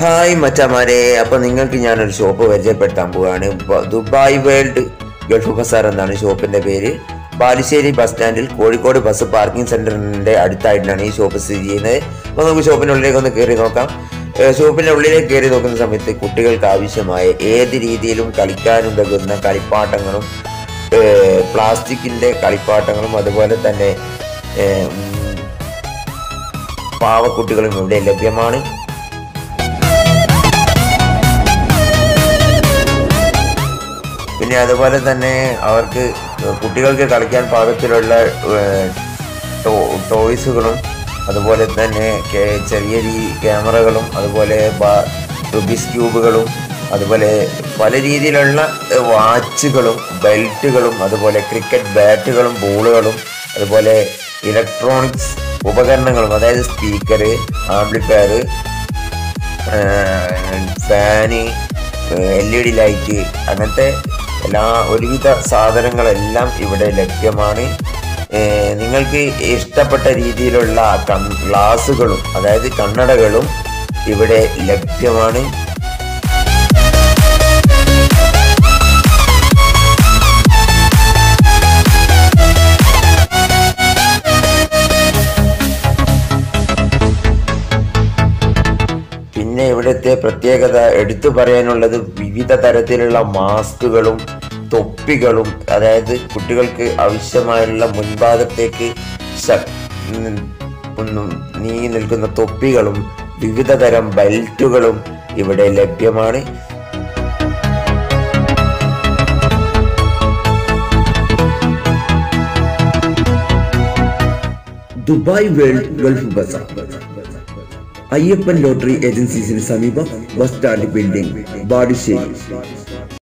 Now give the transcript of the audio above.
hi മച്ചാമാരെ അപ്പൊ നിങ്ങൾക്ക് ഞാനൊരു ഷോപ്പ് പരിചയപ്പെടുത്താൻ പോവുകയാണ് ബ- ദുബായ് വേൾഡ് ഗൾഫ് ബസാർ എന്നാണ് ഷോപ്പിന്റെ പേര് ബാലുശ്ശേരി ബസ് സ്റ്റാൻഡിൽ കോഴിക്കോട് ബസ് പാർക്കിംഗ് സെന്ററിന്റെ അടുത്തായിട്ടാണ് ഈ ഷോപ്പ് സ്ഥിതി ചെയ്യുന്നത് അപ്പോൾ നമുക്ക് ഷോപ്പിന്റെ ഉള്ളിലേക്ക് ഒന്ന് കയറി നോക്കാം ഏഹ് ഷോപ്പിന്റെ ഉള്ളിലേക്ക് കയറി നോക്കുന്ന സമയത്ത് കുട്ടികൾക്ക് ആവശ്യമായ ഏത് രീതിയിലും കളിക്കാനുതകുന്ന കളിപ്പാട്ടങ്ങളും ഏഹ് പ്ലാസ്റ്റിക്കിന്റെ കളിപ്പാട്ടങ്ങളും അതുപോലെ തന്നെ ഏഹ് ഉം, പാവക്കുട്ടികളും ഇവിടെ ലഭ്യമാണ് പിന്നെ അതുപോലെ തന്നെ അവർക്ക് കുട്ടികൾക്ക് കളിക്കാൻ പാകത്തിലുള്ള ഏഹ്, ടോ- ടോയ്സുകളും അതുപോലെ തന്നെ കെ- ചെറിയ രീ ക്യാമറകളും അതുപോലെ ബ- റുബിസ് ക്യൂബുകളും അതുപോലെ പല രീതിയിലുള്ള ഏഹ്, വാച്ചുകളും ബെൽറ്റുകളും അതുപോലെ ക്രിക്കറ്റ് ബാറ്റുകളും ബോളുകളും അതുപോലെ ഇലക്ട്രോണിക്സ് ഉപകരണങ്ങളും അതായത് speaker amplifier fan L E D light അങ്ങനത്തെ എല്ലാ ഒരുവിധ സാധനങ്ങളെല്ലാം ഇവിടെ ലഭ്യമാണ് ഏഹ് നിങ്ങൾക്ക് ഇഷ്ടപ്പെട്ട രീതിയിലുള്ള കൺ ഗ്ലാസുകളും അതായത് കണ്ണടകളും ഇവിടെ ലഭ്യമാണ് പിന്നെ ഇവിടുത്തെ പ്രത്യേകത എടുത്തു പറയാനുള്ളത് വിവിധ തരത്തിലുള്ള മാസ്കുകളും തൊപ്പികളും അതായത് കുട്ടികൾക്ക് ആവശ്യമായുള്ള മുൻഭാഗത്തേക്ക് ശ- ഉം, ഒന്നും നീങ്ങി നിൽക്കുന്ന തൊപ്പികളും വിവിധ തരം ബെൽറ്റുകളും ഇവിടെ ലഭ്യമാണ് Dubai world Gulf Bazar Ayyappan lottery ഏജൻസീസിന് സമീപം ബസ് സ്റ്റാൻഡ് ബിൽഡിംഗ് ബാലുശ്ശേരി